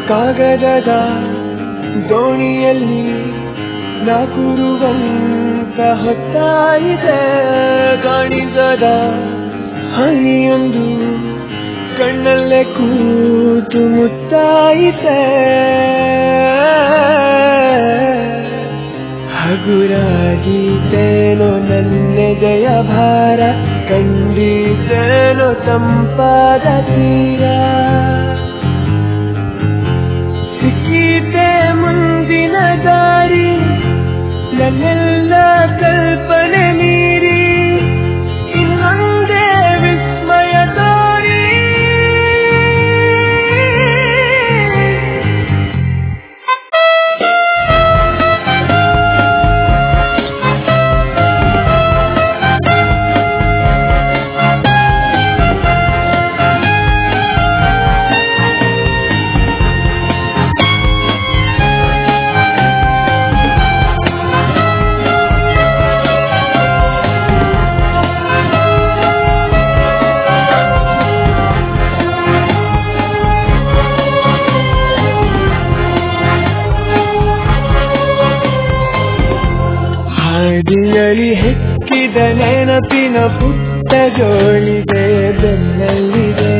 ಕಾಗದದ ದೋಣಿಯಲ್ಲಿ ನಾಕುರುವಂತ ಹೊತ್ತಾಯಿತೆ ಕಾಣಿಸದ ಹನಿಯೊಂದು ಕಣ್ಣಲ್ಲೇ ಕೂತು ಮುತ್ತಾಯಿತೆ ಹಗುರಾಗಿದ್ದೇನೋ ನನ್ನೆದೆಯ ಭಾರ ಕಂಡಿದ್ದೇನೋ ತಂಪಾದ ತೀರ ಸಿಕ್ಕಿತೆ ಮುಂದಿನ ದಾರಿ ನನ್ನೆಲ್ಲ ಕಲ್ಪನೆ ಮೀರಿ ಇನ್ನೊಂದೇ ವಿಸ್ಮಯ ದಾರಿ ಹಾದಿಯಲಿ ಹೆಕ್ಕಿದ ನೆನಪಿನ ಪುಟ್ಟ ಜೋಳಿಗೆ ಬೆನ್ನಲ್ಲಿದೆ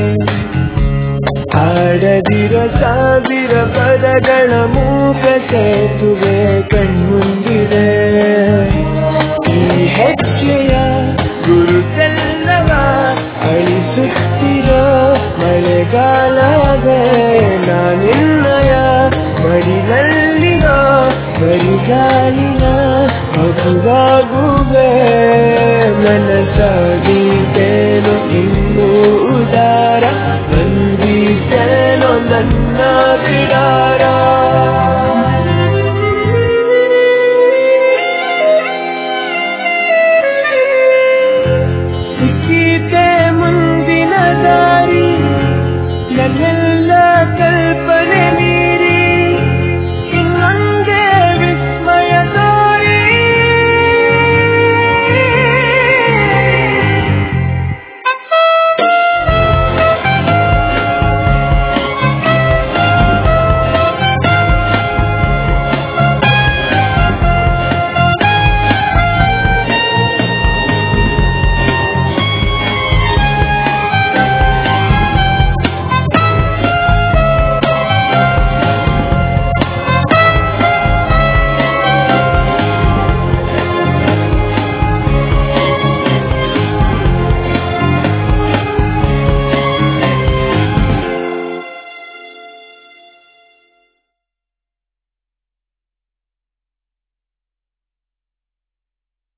ಆಡದಿರೋ ಸಾವಿರ ಪದಗಳ ಮೂಕ ಸೇತುವೆ ಕಣ್ಮುಂದಿದೆ ಈ ಹೆಜ್ಜೆಯ ಗುರುತೆಲ್ಲವ ಅಳಿಸುತ್ತಿರೋ ಮಳೆಗಾಲವೇ ನಾನಿನ್ನಯ ಮಡಿಲಲ್ಲಿರೋ ಬರಿಗಾಲಿನ ಮಗುವಾಗುವೆ ಮನಸಾಗಿ